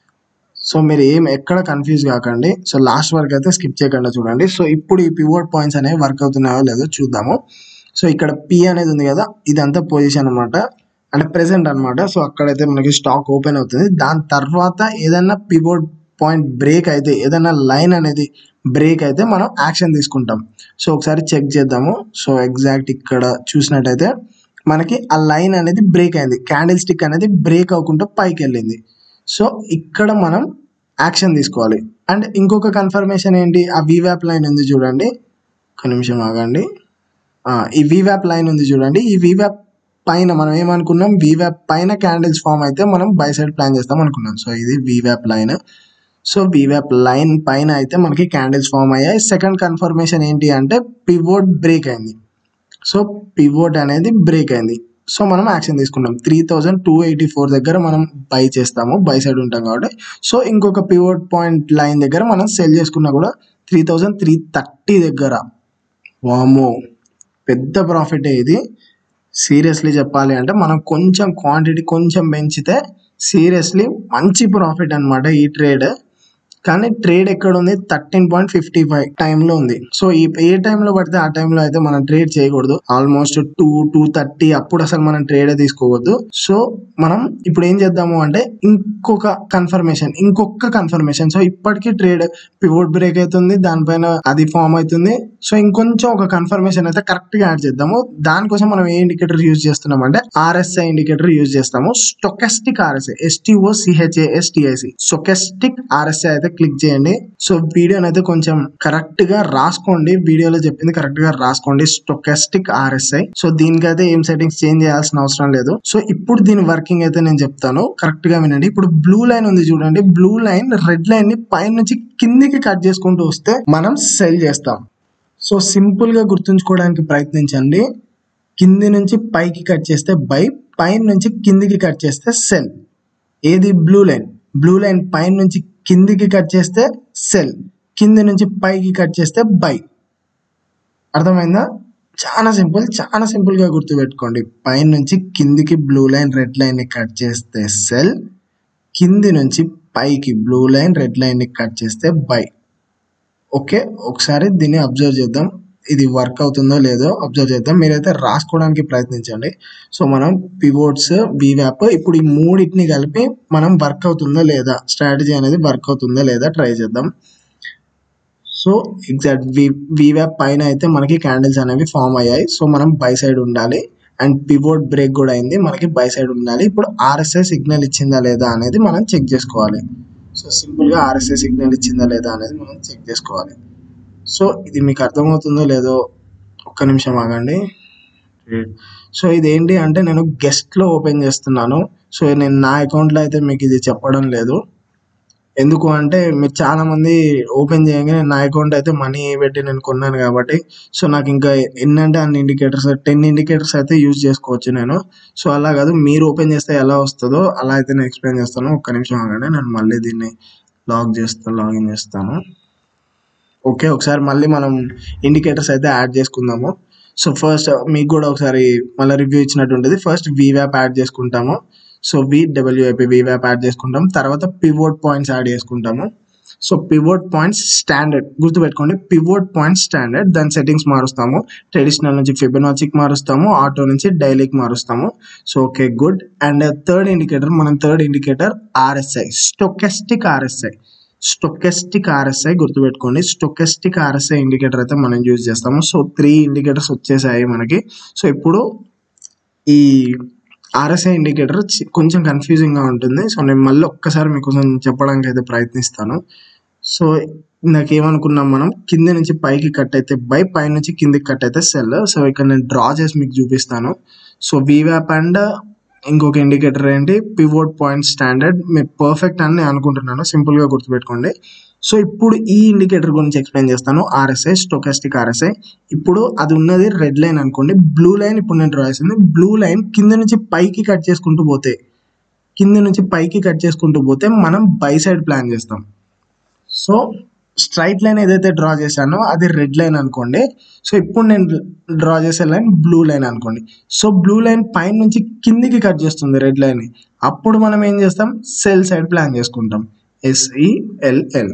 సో మీరు ఏం ఎక్కడ కన్ఫ్యూజ్ కాకండి సో లాస్ట్ వరకు అయితే స్కిప్ చేయకుండా చూడండి సో ఇప్పుడు ఈ పివోట్ పాయింట్స్ అనేవి వర్క్ అవుతున్నాయో లేదో చూద్దాము సో ఇక్కడ పి అనేది ఉంది కదా ఇదంతా పొజిషన్ అనమాట అంటే ప్రెసెంట్ అనమాట సో అక్కడైతే మనకి స్టాక్ ఓపెన్ అవుతుంది దాని తర్వాత ఏదైనా పివోట్ పాయింట్ బ్రేక్ అయితే ఏదైనా లైన్ అనేది బ్రేక్ అయితే మనం యాక్షన్ తీసుకుంటాం సో ఒకసారి చెక్ చేద్దాము సో ఎగ్జాక్ట్ ఇక్కడ చూసినట్టయితే మనకి ఆ లైన్ అనేది బ్రేక్ అయింది క్యాండిల్ స్టిక్ అనేది బ్రేక్ అవ్వకుండా పైకి వెళ్ళింది సో ఇక్కడ మనం యాక్షన్ తీసుకోవాలి అండ్ ఇంకొక కన్ఫర్మేషన్ ఏంటి ఆ వీవ్యాప్ లైన్ ఉంది చూడండి ఒక నిమిషం ఆగండి ఆ, ఈ వీవ్యాప్ లైన్ ఉంది చూడండి ఈ వీవ్యాప్ పైన మనం ఏమనుకున్నాం వీవ్యాప్ పైన క్యాండిల్స్ ఫామ్ అయితే మనం బై సైడ్ ప్లాన్ చేస్తాం అనుకున్నాం సో ఇది వీవ్యాప్ లైన్ సో వీవ్యాప్ లైన్ పైన అయితే మనకి క్యాండిల్స్ ఫామ్ అయ్యాయి సెకండ్ కన్ఫర్మేషన్ ఏంటి అంటే పివోట్ బ్రేక్ అయింది సో పివోట్ అనేది బ్రేక్ అయింది సో మనం యాక్షన్ తీసుకున్నాం three thousand two eighty four దగ్గర మనం బై చేస్తాము బై సైడ్ ఉంటాం కాబట్టి సో ఇంకొక పివోట్ పాయింట్ లైన్ దగ్గర మనం సెల్ చేసుకున్నా కూడా త్రీ థౌజండ్ త్రీ థర్టీ దగ్గర వామో పెద్ద ప్రాఫిట్ ఇది సీరియస్లీ చెప్పాలి అంటే మనం కొంచెం క్వాంటిటీ కొంచెం పెంచితే సీరియస్లీ మంచి ప్రాఫిట్ అన్నమాట ఈ ట్రేడ్ కానీ ట్రేడ్ ఎక్కడ ఉంది థర్టీన్ పాయింట్ ఫిఫ్టీ ఫైవ్ టైంలో ఉంది సో ఈ ఏ టైంలో పడితే ఆ టైంలో అయితే మనం ట్రేడ్ చేయకూడదు ఆల్మోస్ట్ టూ టూ థర్టీ అప్పుడు అసలు మనం ట్రేడ్ తీసుకోవద్దు సో మనం ఇప్పుడు ఏం చేద్దాము అంటే ఇంకొక కన్ఫర్మేషన్ ఇంకొక కన్ఫర్మేషన్ సో ఇప్పటికీ ట్రేడ్ పివోట్ బ్రేక్ అవుతుంది దానిపైన అది ఫామ్ అవుతుంది సో ఇంకొంచెం ఒక కన్ఫర్మేషన్ అయితే కరెక్ట్ గా యాడ్ చేద్దాము దానికోసం మనం ఏ ఇండికేటర్ యూజ్ చేస్తున్నాం అంటే ఆర్ఎస్ఐ ఇండికేటర్ యూజ్ చేస్తాము stochastic RSI S T O C H A S T I C stochastic RSI అయితే క్లిక్ చేయండి సో వీడియోని అయితే కొంచెం కరెక్ట్ గా రాసుకోండి వీడియోలో చెప్పింది కరెక్ట్ గా రాసుకోండి స్టొకెస్టిక్ ఆర్ఎస్ఐ సో దీనికైతే ఏం సెట్టింగ్స్ చేంజ్ చేయాల్సిన అవసరం లేదు సో ఇప్పుడు దీని వర్కింగ్ అయితే నేను చెప్తాను కరెక్ట్ గా వినండి ఇప్పుడు బ్లూ లైన్ ఉంది చూడండి బ్లూ లైన్ రెడ్ లైన్ ని పైన నుంచి కిందికి కట్ చేసుకుంటూ వస్తే మనం సెల్ చేస్తాం సో సింపుల్ గా గుర్తుంచుకోవడానికి ప్రయత్నించండి కింది నుంచి పైకి కట్ చేస్తే బై పైన నుంచి కిందికి కట్ చేస్తే సెల్ ఏది బ్లూ లైన్ బ్లూ లైన్ పైన నుంచి కిందికి కట్ చేస్తే సెల్ కింది నుంచి పైకి కట్ చేస్తే బై అర్థమైందా చాలా సింపుల్ చాలా సింపుల్ గా గుర్తుపెట్టుకోండి పైన నుంచి కిందికి బ్లూ లైన్ రెడ్ లైన్ ని కట్ చేస్తే సెల్ కింది నుంచి పైకి బ్లూ లైన్ రెడ్ లైన్ ని కట్ చేస్తే బై ఓకే ఒకసారి దీన్ని అబ్జర్వ్ చేద్దాం ఇది వర్క్ అవుతుందో లేదో అబ్జర్వ్ చేద్దాం మీరైతే రాసుకోవడానికి ప్రయత్నించండి సో మనం పివోట్స్ వీవ్యాప్ ఇప్పుడు ఈ మూడింటిని కలిపి మనం వర్క్ అవుతుందో లేదా స్ట్రాటజీ అనేది వర్క్ అవుతుందో లేదా ట్రై చేద్దాం సో ఎగ్జాక్ట్ వి వీవ్యాప్ పైన అయితే మనకి క్యాండిల్స్ అనేవి ఫామ్ అయ్యాయి సో మనం బై సైడ్ ఉండాలి అండ్ పివోట్ బ్రేక్ కూడా అయింది మనకి బై సైడ్ ఉండాలి ఇప్పుడు ఆర్ఎస్ఐ సిగ్నల్ ఇచ్చిందా లేదా అనేది మనం చెక్ చేసుకోవాలి సో సింపుల్ గా ఆర్ఎస్ఐ సిగ్నల్ ఇచ్చిందా లేదా అనేది మనం చెక్ చేసుకోవాలి సో ఇది మీకు అర్థమవుతుందో లేదో ఒక్క నిమిషం ఆగండి సో ఇది ఏంటి అంటే నేను గెస్ట్ లో ఓపెన్ చేస్తున్నాను సో నేను నా అకౌంట్ లో అయితే మీకు ఇది చెప్పడం లేదు ఎందుకు అంటే మీరు చాలా మంది ఓపెన్ చేయగానే నా అకౌంట్ అయితే మనీ పెట్టి నేను కొన్నాను కాబట్టి సో నాకు ఇంకా ఎన్నంటే అన్ని ఇండికేటర్స్ టెన్ ఇండికేటర్స్ అయితే యూజ్ చేసుకోవచ్చు నేను సో అలా కాదు మీరు ఓపెన్ చేస్తే ఎలా వస్తుందో అలా అయితే నేను ఎక్స్ప్లెయిన్ చేస్తాను ఒక్క నిమిషం ఆగండి నేను మళ్ళీ దీన్ని లాగ్ చేస్తాను లాగిన్ చేస్తాను ఓకే ఒకసారి మళ్ళీ మనం ఇండికేటర్స్ అయితే యాడ్ చేసుకుందాము సో ఫస్ట్ మీకు కూడా ఒకసారి మళ్ళీ రివ్యూ ఇచ్చినట్టు ఉంటుంది ఫస్ట్ వీవ్యాప్ యాడ్ చేసుకుంటాము సో వి డబ్ల్యూఐపి వీవ్యాప్ యాడ్ చేసుకుంటాం తర్వాత పివోట్ పాయింట్స్ యాడ్ చేసుకుంటాము సో పివోట్ పాయింట్స్ స్టాండర్డ్ గుర్తుపెట్టుకోండి పివోట్ పాయింట్స్ స్టాండర్డ్ దాని సెట్టింగ్స్ మారుస్తాము ట్రెడిషనల్ నుంచి ఫిబొనాచిక్ మారుస్తాము ఆటో నుంచి డైలీకి మారుస్తాము so okay good and third indicator మనం third indicator RSI stochastic RSI stochastic RSI గుర్తుపెట్టుకోండి స్టొకెస్టిక్ ఆర్ఎస్ఐ ఇండికేటర్ అయితే మనం యూజ్ చేస్తాము సో త్రీ ఇండికేటర్స్ వచ్చేసాయి మనకి సో ఇప్పుడు ఈ ఆర్ఎస్ఐ ఇండికేటర్ కొంచెం కన్ఫ్యూజింగ్ గా ఉంటుంది సో నేను మళ్ళీ ఒక్కసారి మీకోసం చెప్పడానికి అయితే ప్రయత్నిస్తాను సో ఇందాక ఏమనుకున్నాం మనం కింద నుంచి పైకి కట్ అయితే బై పై నుంచి కిందికి కట్ అయితే సెల్ సో ఇక్కడ నేను డ్రా చేసి మీకు చూపిస్తాను సో వీవ్యాప్ అండ్ ఇంకొక ఇండికేటర్ ఏంటి పివోట్ పాయింట్ స్టాండర్డ్ మీరు పర్ఫెక్ట్ అని నేను అనుకుంటున్నాను సింపుల్ గా గుర్తుపెట్టుకోండి సో ఇప్పుడు ఈ ఇండికేటర్ గురించి ఎక్స్ప్లెయిన్ చేస్తాను ఆర్ఎస్ఐ స్టోకాస్టిక్ ఆర్ఎస్ఐ ఇప్పుడు అది ఉన్నది రెడ్ లైన్ అనుకోండి బ్లూ లైన్ ఇప్పుడు నేను డ్రా చేసింది బ్లూ లైన్ కింద నుంచి పైకి కట్ చేసుకుంటూ పోతే కింద నుంచి పైకి కట్ చేసుకుంటూ పోతే మనం బై సైడ్ ప్లాన్ చేస్తాం సో స్ట్రైట్ లైన్ ఏదైతే డ్రా చేశానో అది రెడ్ లైన్ అనుకోండి సో ఇప్పుడు నేను డ్రా చేసే లైన్ బ్లూ లైన్ అనుకోండి సో బ్లూ లైన్ పైన నుంచి కిందికి కట్ చేస్తుంది రెడ్ లైన్ అప్పుడు మనం ఏం చేస్తాం సెల్ సైడ్ ప్లాన్ చేసుకుంటాం ఎస్ఈఎల్ఎల్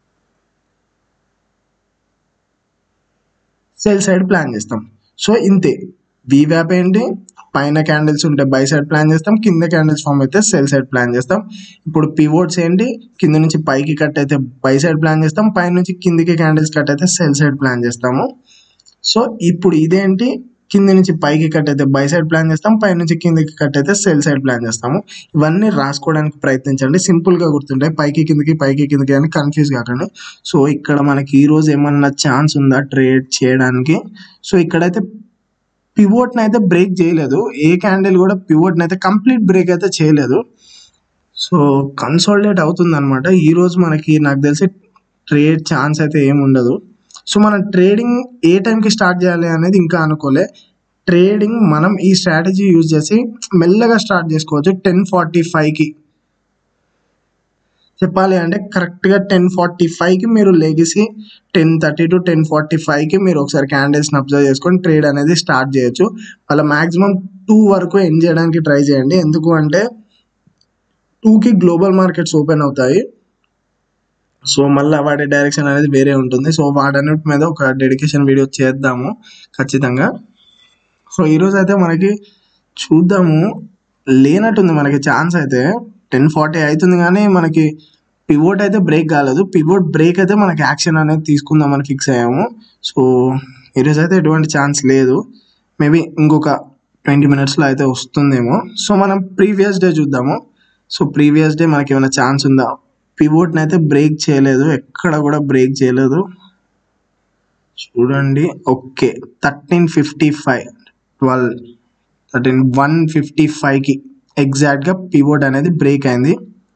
సెల్ సైడ్ ప్లాన్ చేస్తాం సో ఇంతే వి వ్యాప్ ఏంటి పైన క్యాండిల్స్ ఉంటే బై సైడ్ ప్లాన్ చేస్తాం కింద క్యాండిల్స్ ఫామ్ అయితే సెల్ సైడ్ ప్లాన్ చేస్తాం ఇప్పుడు పివోట్స్ ఏంటి కింద నుంచి పైకి కట్ అయితే బై సైడ్ ప్లాన్ చేస్తాం పై నుంచి కిందికి క్యాండిల్స్ కట్ అయితే సెల్ సైడ్ ప్లాన్ చేస్తాము సో ఇప్పుడు ఇదేంటి కింద నుంచి పైకి కట్ అయితే బై సైడ్ ప్లాన్ చేస్తాం పై నుంచి కిందికి కట్ అయితే సెల్ సైడ్ ప్లాన్ చేస్తాము ఇవన్నీ రాసుకోవడానికి ప్రయత్నించండి సింపుల్ గా గుర్తుంటాయి పైకి కిందికి పైకి కిందికి అని కన్ఫ్యూజ్ కాకండి సో ఇక్కడ మనకి ఈ రోజు ఏమన్నా ఛాన్స్ ఉందా ట్రేడ్ చేయడానికి సో ఇక్కడైతే పివోట్ అయితే బ్రేక్ చేయలేదు ఏ క్యాండిల్ కూడా పివోట్ అయితే కంప్లీట్ బ్రేక్ అయితే చేయలేదు సో కన్సాలిడేట్ అవుతుంది అనమాట ఈ రోజు మనకి నాకు తెలిసి ట్రేడ్ ఛాన్స్ అయితే ఏమి ఉండదు సో మనం ట్రేడింగ్ ఏ టైంకి స్టార్ట్ చేయాలి అనేది ఇంకా అనుకోలే ట్రేడింగ్ మనం ఈ స్ట్రాటజీ యూజ్ చేసి మెల్లగా స్టార్ట్ చేసుకోవచ్చు టెన్ ఫార్టీ ఫైవ్కి చెప్పాలి అంటే కరెక్ట్గా టెన్ ఫార్టీ ఫైవ్కి మీరు లెగిసి ten thirty to ten forty ఫైవ్కి మీరు ఒకసారి క్యాండిల్స్ని అబ్జర్వ్ చేసుకొని ట్రేడ్ అనేది స్టార్ట్ చేయొచ్చు అలా మాక్సిమం టూ వరకు ఎండ్ చేయడానికి ట్రై చేయండి ఎందుకు అంటే టూకి గ్లోబల్ మార్కెట్స్ ఓపెన్ అవుతాయి సో మళ్ళీ వాటి డైరెక్షన్ అనేది వేరే ఉంటుంది సో వాటన్నిటి మీద ఒక డెడికేషన్ వీడియో చేద్దాము ఖచ్చితంగా సో ఈరోజు అయితే మనకి చూద్దాము లేనట్టుంది మనకి ఛాన్స్ అయితే టెన్ ఫార్టీ అవుతుంది కానీ మనకి పివోట్ అయితే బ్రేక్ కాలేదు పివోట్ బ్రేక్ అయితే మనకి యాక్షన్ అనేది తీసుకుందామని ఫిక్స్ అయ్యాము సో ఈరోజు అయితే ఎటువంటి ఛాన్స్ లేదు మేబీ ఇంకొక ట్వంటీ మినిట్స్లో అయితే వస్తుందేమో సో మనం ప్రీవియస్ డే చూద్దాము సో ప్రీవియస్ డే మనకి ఏమైనా ఛాన్స్ ఉందా పివోట్ని అయితే బ్రేక్ చేయలేదు ఎక్కడ కూడా బ్రేక్ చేయలేదు చూడండి okay thirteen fifty five twelve thirteen one fifty ఫైవ్కి ఎగ్జాక్ట్గా పివోట్ అనేది బ్రేక్ అయింది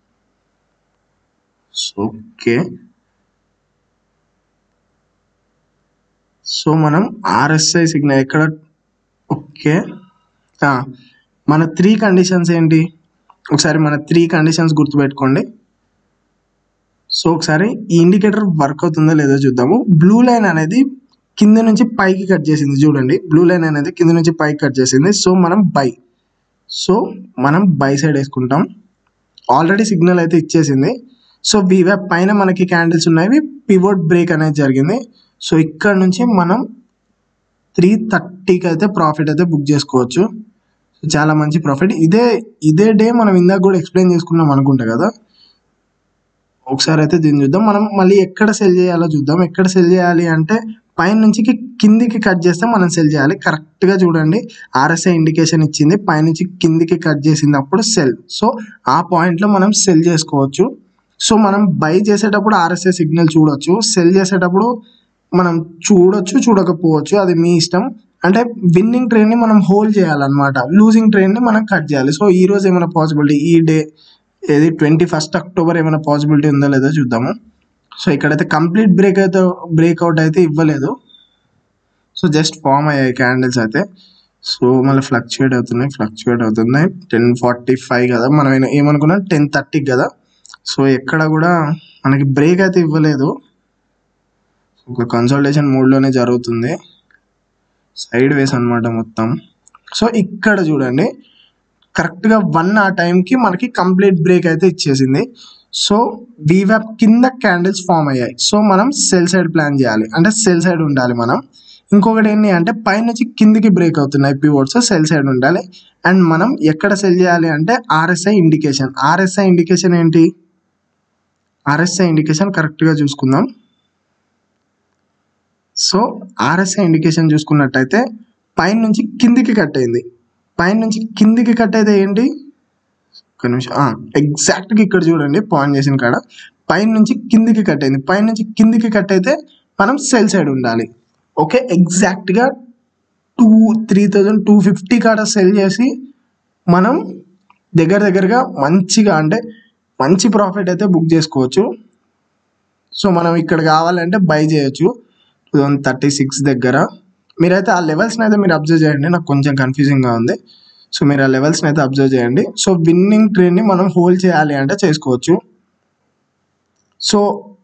ఓకే సో మనం ఆర్ఎస్ఐ సిగ్నల్ ఎక్కడ ఓకే మన త్రీ కండిషన్స్ ఏంటి ఒకసారి మన త్రీ కండిషన్స్ గుర్తుపెట్టుకోండి సో ఒకసారి ఈ ఇండికేటర్ వర్క్ అవుతుందో లేదో చూద్దాము బ్లూ లైన్ అనేది కింద నుంచి పైకి కట్ చేసింది చూడండి బ్లూ లైన్ అనేది కింద నుంచి పైకి కట్ చేసింది సో మనం బై సో మనం బై సైడ్ వేసుకుంటాం ఆల్రెడీ సిగ్నల్ అయితే ఇచ్చేసింది సో వివెబ్ పైన మనకి క్యాండిల్స్ ఉన్నాయి పివోట్ బ్రేక్ అనేది జరిగింది సో ఇక్కడ నుంచి మనం త్రీ థర్టీకి అయితే ప్రాఫిట్ అయితే బుక్ చేసుకోవచ్చు చాలా మంచి ప్రాఫిట్ ఇదే ఇదే డే మనం ఇందాక కూడా ఎక్స్ప్లెయిన్ చేసుకున్నాం అనుకుంటా కదా ఒకసారి అయితే దీన్ని చూద్దాం మనం మళ్ళీ ఎక్కడ సెల్ చేయాలో చూద్దాం ఎక్కడ సెల్ చేయాలి అంటే పైన నుంచి కిందికి కట్ చేస్తే మనం సెల్ చేయాలి కరెక్ట్గా చూడండి ఆర్ఎస్ఐ ఇండికేషన్ ఇచ్చింది పైనుంచి కిందికి కట్ చేసింది అప్పుడు సెల్ సో ఆ పాయింట్లో మనం సెల్ చేసుకోవచ్చు సో మనం బై చేసేటప్పుడు ఆర్ఎస్ఐ సిగ్నల్ చూడొచ్చు సెల్ చేసేటప్పుడు మనం చూడొచ్చు చూడకపోవచ్చు అది మీ ఇష్టం అంటే విన్నింగ్ ట్రైన్ని మనం హోల్డ్ చేయాలన్నమాట లూజింగ్ ట్రైన్ని మనం కట్ చేయాలి సో ఈ రోజు ఏమైనా పాసిబిలిటీ ఈ డే ఏది ట్వంటీ ఫస్ట్ అక్టోబర్ ఏమైనా పాసిబిలిటీ ఉందో లేదో చూద్దాము సో ఇక్కడైతే కంప్లీట్ బ్రేక్ అయితే బ్రేక్అవుట్ అయితే ఇవ్వలేదు సో జస్ట్ ఫామ్ అయ్యాయి క్యాండిల్స్ అయితే సో మళ్ళీ ఫ్లక్చుయేట్ అవుతున్నాయి ఫ్లక్చుయేట్ అవుతున్నాయి టెన్ ఫార్టీ ఫైవ్ కదా మనం ఏమనుకున్నాం టెన్ థర్టీకి కదా సో ఎక్కడ కూడా మనకి బ్రేక్ అయితే ఇవ్వలేదు ఒక కన్సల్టేషన్ మోడ్లోనే జరుగుతుంది సైడ్ వేస్ అనమాట మొత్తం సో ఇక్కడ చూడండి కరెక్ట్గా వన్ ఆ టైంకి మనకి కంప్లీట్ బ్రేక్ అయితే ఇచ్చేసింది సో వీవ్యాప్ కింద క్యాండిల్స్ ఫామ్ అయ్యాయి సో మనం సెల్ సైడ్ ప్లాన్ చేయాలి అంటే సెల్ సైడ్ ఉండాలి మనం ఇంకొకటి ఏంటి అంటే పైనుంచి కిందికి బ్రేక్ అవుతున్నాయి పివోట్స్ సెల్ సైడ్ ఉండాలి అండ్ మనం ఎక్కడ సెల్ చేయాలి అంటే ఆర్ఎస్ఐ ఇండికేషన్ ఆర్ఎస్ఐ ఇండికేషన్ ఏంటి ఆర్ఎస్ఐ ఇండికేషన్ కరెక్ట్గా చూసుకుందాం సో ఆర్ఎస్ఐ ఇండికేషన్ చూసుకున్నట్టయితే పైన నుంచి కిందికి కట్ అయింది పైన నుంచి కిందికి కట్ అయితే ఏంటి ఒక నిమిషం ఎగ్జాక్ట్గా ఇక్కడ చూడండి పాయింట్ చేసిన కాడ పైన నుంచి కిందికి కట్ అయింది పైన నుంచి కిందికి కట్ అయితే మనం సెల్ సైడ్ ఉండాలి ఓకే ఎగ్జాక్ట్గా two three thousand two fifty కాడ సెల్ చేసి మనం దగ్గర దగ్గరగా మంచిగా అంటే మంచి ప్రాఫిట్ అయితే బుక్ చేసుకోవచ్చు సో మనం ఇక్కడ కావాలంటే బై చేయొచ్చు టూ థౌజండ్ థర్టీ సిక్స్ దగ్గర మీరైతే ఆ లెవెల్స్ని అయితే మీరు అబ్జర్వ్ చేయండి నాకు కొంచెం కన్ఫ్యూజింగ్గా ఉంది సో మీరు ఆ లెవెల్స్ని అయితే అబ్జర్వ్ చేయండి సో విన్నింగ్ ట్రేడ్ని మనం హోల్డ్ చేయాలి అంటే చేసుకోవచ్చు సో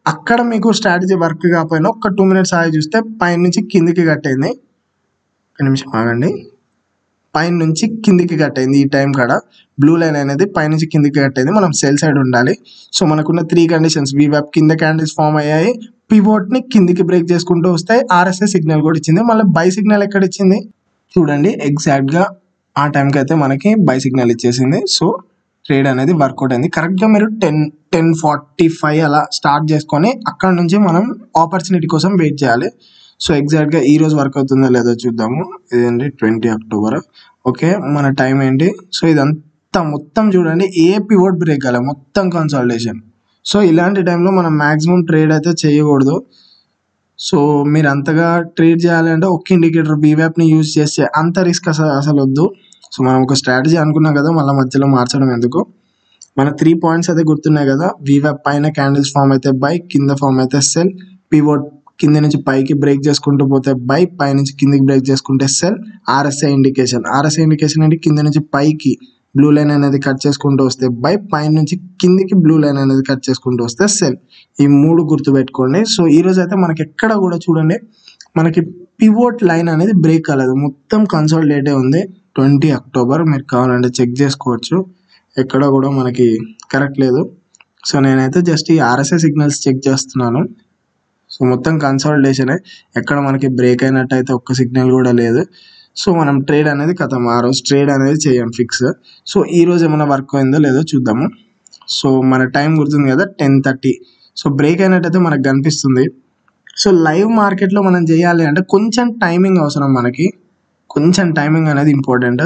అక్కడ మీకు స్ట్రాటజీ వర్క్ కాకపోయినా ఒక టూ మినిట్స్ ఆగి చూస్తే పైన నుంచి కిందికి కట్టయింది ఒక నిమిషం ఆగండి పైన నుంచి కిందికి కట్టయింది ఈ టైం కాడ బ్లూ లైన్ అనేది పైనుంచి కిందికి కట్టయింది మనం సెల్ సైడ్ ఉండాలి సో మనకున్న త్రీ కండిషన్స్ వీవ్యాప్ కింద క్యాండిల్స్ ఫామ్ అయ్యాయి పివోట్ ని కిందికి బ్రేక్ చేసుకుంటూ వస్తాయి ఆర్ఎస్ఎస్ సిగ్నల్ కూడా ఇచ్చింది మళ్ళీ బై సిగ్నల్ ఎక్కడ ఇచ్చింది చూడండి ఎగ్జాక్ట్ గా ఆ టైంకి అయితే మనకి బై సిగ్నల్ ఇచ్చేసింది సో ట్రేడ్ అనేది వర్కౌట్ అయింది కరెక్ట్ గా మీరు టెన్ టెన్ ఫార్టీ ఫైవ్ అలా స్టార్ట్ చేసుకొని అక్కడ నుంచి మనం ఆపర్చునిటీ కోసం వెయిట్ చేయాలి సో ఎగ్జాక్ట్ గా ఈ రోజు వర్క్ అవుతుందో లేదో చూద్దాము ఇదండి ట్వంటీ అక్టోబర్ ఓకే మన టైం ఏంటి సో ఇదంతా మొత్తం చూడండి ఏ పివోట్ బ్రేక్ అలా మొత్తం కన్సల్టేషన్ సో ఇలాంటి టైంలో మనం మాక్సిమం ట్రేడ్ అయితే చేయకూడదు సో మీరు అంతగా ట్రేడ్ చేయాలంటే ఒక్క ఇండికేటర్ బీవ్యాప్ ని యూజ్ చేస్తే అంత రిస్క్ అసలు అసలు వద్దు సో మనం ఒక స్ట్రాటజీ అనుకున్నాం కదా మళ్ళీ మధ్యలో మార్చడం ఎందుకు మన త్రీ పాయింట్స్ అయితే గుర్తున్నాయి కదా వీవ్యాప్ పైన క్యాండిల్స్ ఫామ్ అయితే బై కింద ఫామ్ అయితే సెల్ పివోట్ కింద నుంచి పైకి బ్రేక్ చేసుకుంటూ పోతే బై పై నుంచి కిందికి బ్రేక్ చేసుకుంటే sell RSI indication RSI indication అంటే కింద నుంచి పైకి బ్లూ లైన్ అనేది కట్ చేసుకుంటూ వస్తే బై పై నుంచి కిందికి బ్లూ లైన్ అనేది కట్ చేసుకుంటూ వస్తే సెల్ ఈ మూడు గుర్తు పెట్టుకోండి సో ఈ రోజు అయితే మనకి ఎక్కడ కూడా చూడండి మనకి పివోట్ లైన్ అనేది బ్రేక్ కాలేదు మొత్తం కన్సాలిడేటే ఉంది ట్వంటీ అక్టోబర్ మీరు కావాలంటే చెక్ చేసుకోవచ్చు ఎక్కడ కూడా మనకి కరెక్ట్ లేదు సో నేనైతే జస్ట్ ఈ ఆర్ఎస్ఐ సిగ్నల్స్ చెక్ చేస్తున్నాను సో మొత్తం కన్సాలిడేషనే ఎక్కడ మనకి బ్రేక్ అయినట్టు అయితే ఒక్క సిగ్నల్ కూడా లేదు సో మనం ట్రేడ్ అనేది కథం ఆ రోజు ట్రేడ్ అనేది చేయం ఫిక్స్ సో ఈ రోజు ఏమైనా వర్క్ అయిందో లేదో చూద్దాము సో మన టైం గుర్తుంది కదా టెన్ థర్టీ సో బ్రేక్ అయినట్టయితే మనకు కనిపిస్తుంది సో లైవ్ మార్కెట్లో మనం చేయాలి అంటే కొంచెం టైమింగ్ అవసరం మనకి కొంచెం టైమింగ్ అనేది ఇంపార్టెంట్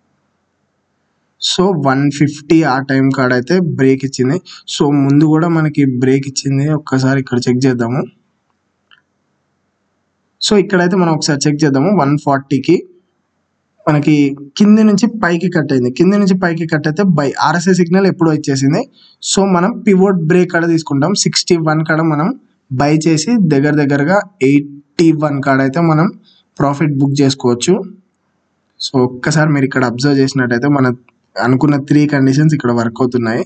సో వన్ ఫిఫ్టీ ఆ టైం కాడ అయితే బ్రేక్ ఇచ్చింది సో ముందు కూడా మనకి బ్రేక్ ఇచ్చింది ఒక్కసారి ఇక్కడ చెక్ చేద్దాము సో ఇక్కడైతే మనం ఒకసారి చెక్ చేద్దాము వన్ ఫార్టీకి మనకి కింది నుంచి పైకి కట్ అయింది కింది నుంచి పైకి కట్ అయితే బై ఆర్ఎస్ఐ సిగ్నల్ ఎప్పుడో ఇచ్చేసింది సో మనం పివోట్ బ్రేక్ కాడ తీసుకుంటాం సిక్స్టీ వన్ కాడ మనం బై చేసి దగ్గర దగ్గరగా ఎయిటీ వన్ కాడ అయితే మనం ప్రాఫిట్ బుక్ చేసుకోవచ్చు సో ఒక్కసారి మీరు ఇక్కడ అబ్జర్వ్ చేసినట్టయితే మన అనుకున్న త్రీ కండిషన్స్ ఇక్కడ వర్క్ అవుతున్నాయి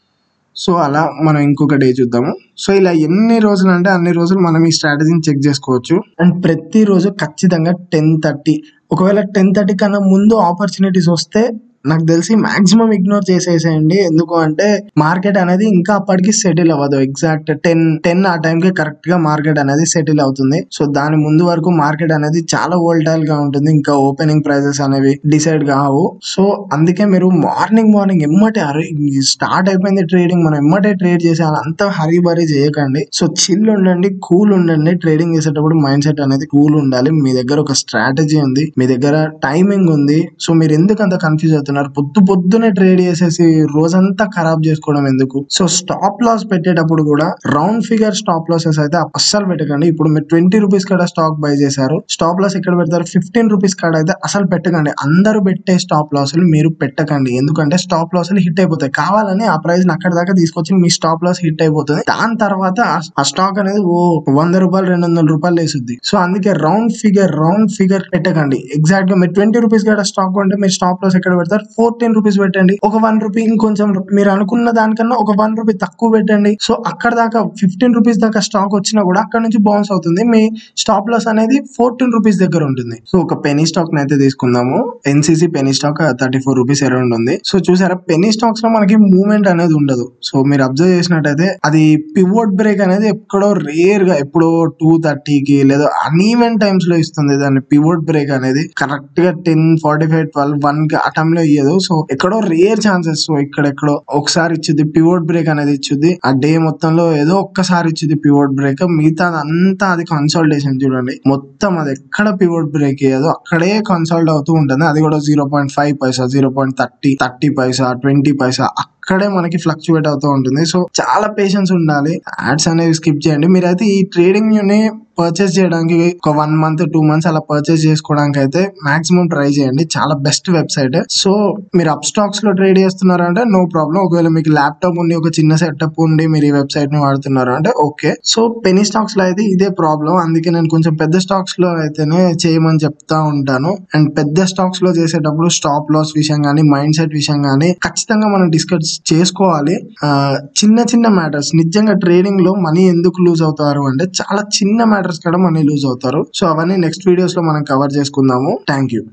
సో అలా మనం ఇంకొక డే చూద్దాము సో ఇలా ఎన్ని రోజులు అంటే అన్ని రోజులు మనం ఈ స్ట్రాటజీని చెక్ చేసుకోవచ్చు అండ్ ప్రతిరోజు ఖచ్చితంగా టెన్ థర్టీ ఒకవేళ టెన్ థర్టీ కన్నా ముందు ఆపర్చునిటీస్ వస్తే నాకు తెలిసి మాక్సిమం ఇగ్నోర్ చేసేసేయండి ఎందుకు అంటే మార్కెట్ అనేది ఇంకా అప్పటికి సెటిల్ అవ్వదు ఎగ్జాక్ట్ టెన్ టెన్ ఆ టైంకి కరెక్ట్ గా మార్కెట్ అనేది సెటిల్ అవుతుంది సో దాని ముందు వరకు మార్కెట్ అనేది చాలా వోల్టైల్ గా ఉంటుంది ఇంకా ఓపెనింగ్ ప్రైజెస్ అనేవి డిసైడ్ కావు సో అందుకే మీరు మార్నింగ్ మార్నింగ్ ఎమ్మటే హరి స్టార్ట్ అయిపోయింది ట్రేడింగ్ మనం ఎమ్మటే ట్రేడ్ చేసేయాలి అంత హరీ బరీ చేయకండి సో చిల్ ఉండండి కూల్ ఉండండి ట్రేడింగ్ చేసేటప్పుడు మైండ్ సెట్ అనేది కూల్ ఉండాలి మీ దగ్గర ఒక స్ట్రాటజీ ఉంది మీ దగ్గర టైమింగ్ ఉంది సో మీరు ఎందుకు అంత కన్ఫ్యూజ్ అవుతున్నారు పొద్దు పొద్దునే ట్రేడ్ చేసేసి రోజంతా ఖరాబ్ చేసుకోవడం ఎందుకు సో స్టాప్ లాస్ పెట్టేటప్పుడు కూడా రౌండ్ ఫిగర్ స్టాప్ లాసెస్ అయితే అస్సలు పెట్టకండి ఇప్పుడు మీరు ట్వంటీ రూపీస్ కాడ స్టాక్ బై చేశారు స్టాప్ లాస్ ఎక్కడ పెడతారు ఫిఫ్టీన్ రూపీస్ కాడ అయితే అసలు పెట్టకండి అందరూ పెట్టే స్టాప్ లాసులు మీరు పెట్టకండి ఎందుకంటే స్టాప్ లాసులు హిట్ అయిపోతాయి కావాలని ఆ ప్రైస్ అక్కడ దాకా తీసుకొచ్చి మీ స్టాప్ లాస్ హిట్ అయిపోతుంది దాని తర్వాత ఆ- ఆ స్టాక్ అనేది ఓ వంద రూపాయలు రెండు వందల రూపాయలు వేసుద్ది సో అందుకే రౌండ్ ఫిగర్ రౌండ్ ఫిగర్ పెట్టకండి ఎగ్జాక్ట్ గా మీరు ట్వంటీ రూపీస్ కాడ స్టాక్ కొంటే మీరు స్టాప్ లాస్ ఎక్కడ పెడతారు ఫోర్టీన్ రూపీస్ పెట్టండి ఒక వన్ రూపీ ఇంకొంచెం మీరు అనుకున్న దానికన్నా ఒక వన్ రూపీ తక్కువ పెట్టండి సో అక్కడ దాకా ఫిఫ్టీన్ రూపీస్ దాకా స్టాక్ వచ్చినా కూడా అక్కడ నుంచి బౌన్స్ అవుతుంది మీ స్టాప్ లాస్ అనేది ఫోర్టీన్ రూపీస్ దగ్గర ఉంటుంది సో ఒక పెనీ స్టాక్ అయితే తీసుకుందాము NCC penny stock thirty four rupees around ఉంది సో చూసారా పెనీ స్టాక్స్ లో మనకి మూవ్మెంట్ అనేది ఉండదు సో మీరు అబ్జర్వ్ చేసినట్టయితే అది పివోట్ బ్రేక్ అనేది ఎక్కడో రేర్ గా ఎప్పుడో టూ థర్టీకి లేదా అన్ఈవెన్ టైమ్స్ లో ఇస్తుంది దాన్ని పివోట్ బ్రేక్ అనేది కరెక్ట్ గా ten forty five twelve one కి ఆ time లో ఇయ్యదు సో ఎక్కడో రేర్ ఛాన్సెస్ సో ఇక్కడ ఎక్కడో ఒకసారి ఇచ్చింది పివోట్ బ్రేక్ అనేది ఇచ్చింది ఆ డే మొత్తంలో ఏదో ఒక్కసారి ఇచ్చింది పివోట్ బ్రేక్ మిగతా అంతా అది కన్సల్టేషన్ చూడండి మొత్తం అది ఎక్కడ పివోట్ బ్రేక్ అయ్యేదో అక్కడే కన్సల్ట్ అవుతూ ఉంటుంది అది కూడా zero point five paisa zero point thirty thirty paisa twenty paisa అక్కడే మనకి ఫ్లక్చువేట్ అవుతూ ఉంటుంది సో చాలా పేషెన్స్ ఉండాలి యాడ్స్ అనేవి స్కిప్ చేయండి మీరైతే ఈ ట్రేడింగ్ ని పర్చేస్ చేయడానికి ఒక వన్ మంత్ టూ మంత్స్ అలా పర్చేస్ చేసుకోవడానికి అయితే మాక్సిమం ట్రై చేయండి చాలా బెస్ట్ వెబ్సైట్ సో మీరు అప్ స్టాక్స్ లో ట్రేడ్ చేస్తున్నారంటే నో ప్రాబ్లం ఒకవేళ మీకు ల్యాప్టాప్ ఉండి ఒక చిన్న సెటప్ ఉండి మీరు ఈ వెబ్సైట్ ని వాడుతున్నారు అంటే ఓకే సో పెనీ స్టాక్స్ లో అయితే ఇదే ప్రాబ్లం అందుకే నేను కొంచెం పెద్ద స్టాక్స్ లో అయితేనే చేయమని చెప్తా ఉంటాను అండ్ పెద్ద స్టాక్స్ లో చేసేటప్పుడు స్టాప్ లాస్ విషయం కానీ మైండ్ సెట్ విషయం కానీ ఖచ్చితంగా మనం డిస్కస్ చేసుకోవాలి ఆ, చిన్న చిన్న మ్యాటర్స్ నిజంగా ట్రేడింగ్ లో మనీ ఎందుకు లూజ్ అవుతారు అంటే చాలా చిన్న మ్యాటర్స్ కూడా మనీ లూజ్ అవుతారు సో అవన్నీ నెక్స్ట్ వీడియోస్ లో మనం కవర్ చేసుకుందాము థ్యాంక్ యూ